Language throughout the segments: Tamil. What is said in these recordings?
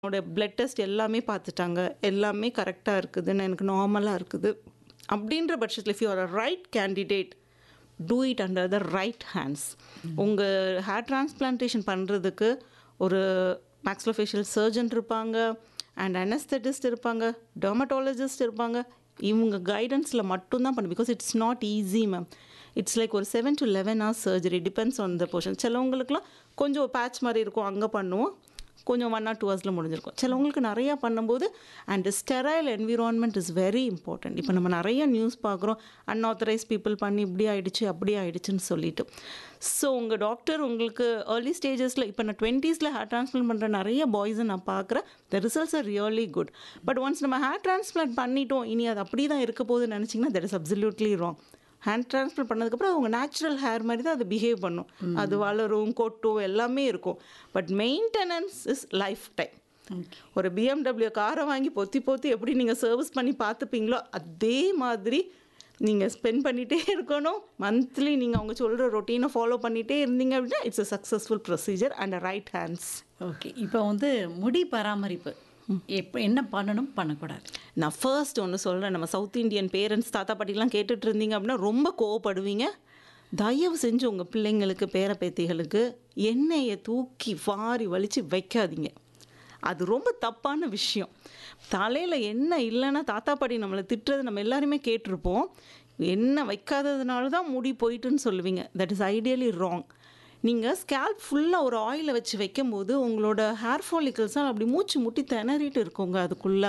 என்னோட பிளட் டெஸ்ட் எல்லாமே பார்த்துட்டாங்க எல்லாமே கரெக்டாக இருக்குதுன்னு எனக்கு நார்மலாக இருக்குது அப்படின்ற பட்சத்தில் if you are a right candidate do it under the right hands உங்கள் ஹேர் டிரான்ஸ்பிளான்டேஷன் பண்ணுறதுக்கு ஒரு மேக்ஸ்லோஃபேஷியல் சர்ஜன் இருப்பாங்க அண்ட் அனஸ்தட்டிஸ்ட் இருப்பாங்க டெர்மட்டாலஜிஸ்ட் இருப்பாங்க இவங்க கைடன்ஸில் மட்டும்தான் பண்ணு because it's not easy ma'am it's like ஒரு seven to eleven hours surgery depends on the portion சிலவங்களுக்குலாம் கொஞ்சம் பேட்ச் மாதிரி இருக்கும் அங்கே பண்ணுவோம் கொஞ்சம் ஒன் ஆர் டூ ஹவர்ஸில் முடிஞ்சிருக்கும் சிலவங்களுக்கு நிறையா பண்ணும்போது and sterile environment is very important இப்போ நம்ம நிறைய நியூஸ் பார்க்குறோம் அன்ஆத்தரைஸ் பீப்புள் பண்ணி இப்படி ஆயிடுச்சு அப்படி ஆயிடுச்சுன்னு சொல்லிட்டு ஸோ உங்கள் டாக்டர் உங்களுக்கு ஏர்லி ஸ்டேஜஸில் இப்போ நான் டுவெண்ட்டீஸில் ஹேர் டிரான்ஸ்பிளான்ட் பண்ணுற நிறைய பாய்ஸை நான் பார்க்குறேன் the results are really good but once நம்ம ஹேர் டிரான்ஸ்பிளான்ட் பண்ணிட்டோம் இனி அது அப்படி தான் இருக்க போகுதுன்னு நினச்சிங்கன்னா that is absolutely wrong hand transfer பண்ணதுக்கப்புறம் அவங்க நேச்சுரல் ஹேர் மாதிரி தான் அது பிஹேவ் பண்ணும் அது வளரும் கொட்டும் எல்லாமே இருக்கும் but maintenance is lifetime ஒரு பிஎம்டபிள்யூ காரை வாங்கி பொத்தி பொத்தி எப்படி நீங்கள் சர்வீஸ் பண்ணி பார்த்துப்பீங்களோ அதே மாதிரி நீங்கள் ஸ்பெண்ட் பண்ணிகிட்டே இருக்கணும் மந்த்லி நீங்கள் அவங்க சொல்கிற ரொட்டீனை ஃபாலோ பண்ணிகிட்டே இருந்தீங்க அப்படின்னா it's a successful procedure and right hands okay இப்போ வந்து முடி பராமரிப்பு எப்போ என்ன பண்ணணும் பண்ணக்கூடாது நான் ஃபர்ஸ்ட் ஒன்று சொல்கிறேன் நம்ம சவுத் இந்தியன் பேரண்ட்ஸ் தாத்தா பாட்டிலாம் கேட்டுட்டு இருந்தீங்க அப்படின்னா ரொம்ப கோவப்படுவீங்க தயவு செஞ்சு உங்கள் பிள்ளைங்களுக்கு பேர பேத்திகளுக்கு எண்ணெயை தூக்கி வாரி வலித்து வைக்காதீங்க அது ரொம்ப தப்பான விஷயம் தலையில் எண்ணெய் இல்லைன்னா தாத்தா பாட்டி நம்மளை திட்டுறது நம்ம எல்லாருமே கேட்டிருப்போம் எண்ணெய் வைக்காததுனால தான் முடி போயிட்டுன்னு சொல்லுவீங்க தட் இஸ் ஐடியலி ராங் நீங்கள் ஸ்கேல்ப் ஃபுல்லாக ஒரு ஆயிலை வச்சு வைக்கும்போது உங்களோட ஹேர் ஃபாலிக்கல்ஸால் அப்படி மூச்சு முட்டி திணறிட்டு இருக்குங்க அதுக்குள்ளே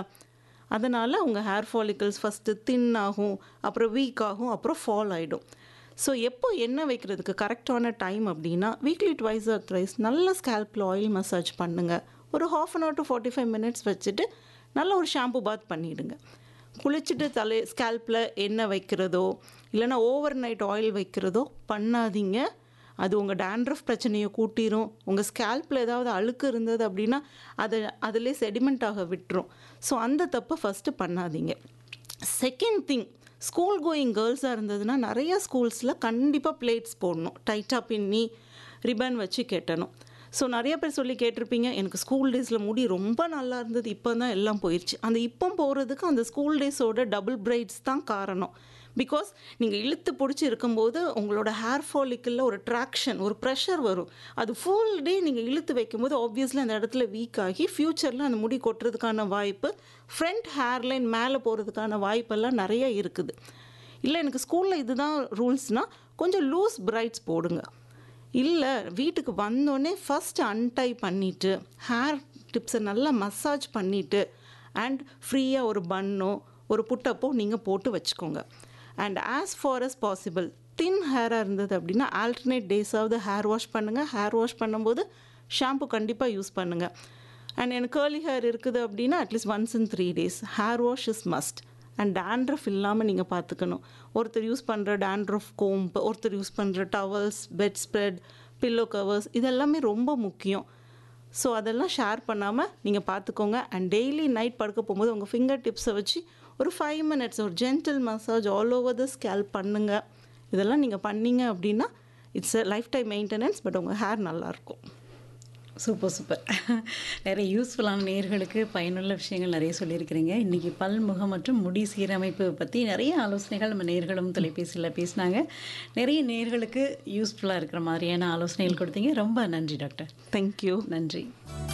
அதனால் உங்கள் ஹேர் ஃபாலிக்கல்ஸ் ஃபஸ்ட்டு தின் ஆகும் அப்புறம் வீக் ஆகும் அப்புறம் ஃபால் ஆகிடும் ஸோ எப்போ எண்ணெய் வைக்கிறதுக்கு கரெக்டான டைம் அப்படின்னா வீக்லி ட்வைஸ் ஆர் த்ரைஸ் நல்ல ஸ்கேல்பில் ஆயில் மசாஜ் பண்ணுங்கள் ஒரு half an hour to forty five minutes வச்சுட்டு நல்ல ஒரு ஷாம்பு பாத் பண்ணிவிடுங்க குளிச்சுட்டு தலை ஸ்கேல்பில் எண்ணெய் வைக்கிறதோ இல்லைன்னா ஓவர் நைட் ஆயில் வைக்கிறதோ பண்ணாதீங்க அது உங்கள் டேண்ட்ரஃப் பிரச்சனையை கூட்டிரும் உங்கள் ஸ்கேல்பில் ஏதாவது அழுக்கு இருந்தது அப்படின்னா அதை அதிலே செடிமெண்ட் ஆக விட்டுரும் ஸோ அந்த தப்பை ஃபஸ்ட்டு பண்ணாதீங்க செகண்ட் திங் ஸ்கூல் கோயிங் கேர்ள்ஸாக இருந்ததுன்னா நிறைய ஸ்கூல்ஸில் கண்டிப்பாக பிளேட்ஸ் போடணும் டைட்டாக பின்னி ரிப்பன் வச்சு கெட்டணும் ஸோ நிறைய பேர் சொல்லி கேட்டிருப்பீங்க எனக்கு ஸ்கூல் டேஸில் முடி ரொம்ப நல்லா இருந்தது இப்போ தான் எல்லாம் போயிடுச்சு அந்த இப்போ போகிறதுக்கு அந்த ஸ்கூல் டேஸோட டபுள் பிரைட்ஸ் தான் காரணம் பிகாஸ் நீங்கள் இழுத்து பிடிச்சி இருக்கும்போது உங்களோட ஹேர் ஃபாலிக்கில் ஒரு ட்ராக்ஷன் ஒரு ப்ரெஷர் வரும் அது ஃபுல் டே நீங்கள் இழுத்து வைக்கும்போது ஆப்வியஸ்லி அந்த இடத்துல வீக் ஆகி ஃப்யூச்சரில் அந்த முடி கொட்டுறதுக்கான வாய்ப்பு ஃப்ரண்ட் ஹேர்லைன் மேலே போகிறதுக்கான வாய்ப்பெல்லாம் நிறைய இருக்குது இல்லை எனக்கு ஸ்கூலில் இதுதான் ரூல்ஸ்னால் கொஞ்சம் லூஸ் பிரைட்ஸ் போடுங்க இல்லை வீட்டுக்கு வந்தோடனே ஃபஸ்ட் அன்டை பண்ணிவிட்டு ஹேர் டிப்ஸை நல்லா மசாஜ் பண்ணிவிட்டு அண்ட் ஃப்ரீயாக ஒரு பன்னோ ஒரு புட்டப்போ நீங்கள் போட்டு வச்சுக்கோங்க and as far as possible thin ஹேராக இருந்தது அப்படின்னா ஆல்டர்னேட் டேஸாவது ஹேர் வாஷ் பண்ணுங்கள் ஹேர் வாஷ் பண்ணும்போது ஷாம்பு கண்டிப்பாக யூஸ் பண்ணுங்கள் அண்ட் எனக்கு கேர்லி ஹேர் இருக்குது அப்படின்னா at least once in three days hair wash is must and dandruff இல்லாமல் நீங்கள் பார்த்துக்கணும் ஒருத்தர் யூஸ் பண்ணுற டேண்ட்ரஃப் கோம்பு ஒருத்தர் யூஸ் பண்ணுற towels bedspread pillow covers இதெல்லாமே ரொம்ப முக்கியம் ஸோ அதெல்லாம் ஷேர் பண்ணாமல் நீங்கள் பார்த்துக்கோங்க அண்ட் டெய்லி நைட் படுக்க போகும்போது உங்கள் ஃபிங்கர் டிப்ஸை வச்சு ஒரு ஃபைவ் மினிட்ஸ் ஒரு gentle massage all over the scalp பண்ணுங்கள் இதெல்லாம் நீங்கள் பண்ணீங்க அப்படின்னா it's a lifetime maintenance but உங்கள் ஹேர் நல்லாயிருக்கும் சூப்பர் சூப்பர் நிறைய யூஸ்ஃபுல்லான நேர்களுக்கு பயனுள்ள விஷயங்கள் நிறைய சொல்லியிருக்கிறீங்க இன்றைக்கி பல்முகம் மற்றும் முடி சீரமைப்பு பற்றி நிறைய ஆலோசனைகள் நம்ம நேர்களும் தொலைபேசியில் பேசினாங்க நிறைய நேர்களுக்கு யூஸ்ஃபுல்லாக இருக்கிற மாதிரியான ஆலோசனைகள் கொடுத்தீங்க ரொம்ப நன்றி டாக்டர் தேங்க்யூ நன்றி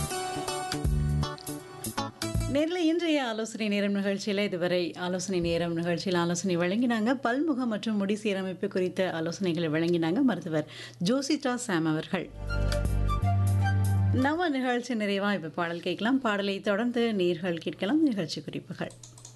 நேரில் இன்றைய ஆலோசனை நேரம் நிகழ்ச்சியில் இதுவரை ஆலோசனை நேரம் நிகழ்ச்சியில் ஆலோசனை வழங்கினாங்க பல்முகம் மற்றும் முடி சீரமைப்பு குறித்த ஆலோசனைகளை வழங்கினாங்க மருத்துவர் ஜோசிதா சாம் அவர்கள் நம்ம நிகழ்ச்சி நிறைவாக இப்போ பாடல் கேட்கலாம் பாடலை தொடர்ந்து நேர்கள் கேட்கலாம் நிகழ்ச்சி குறிப்புகள்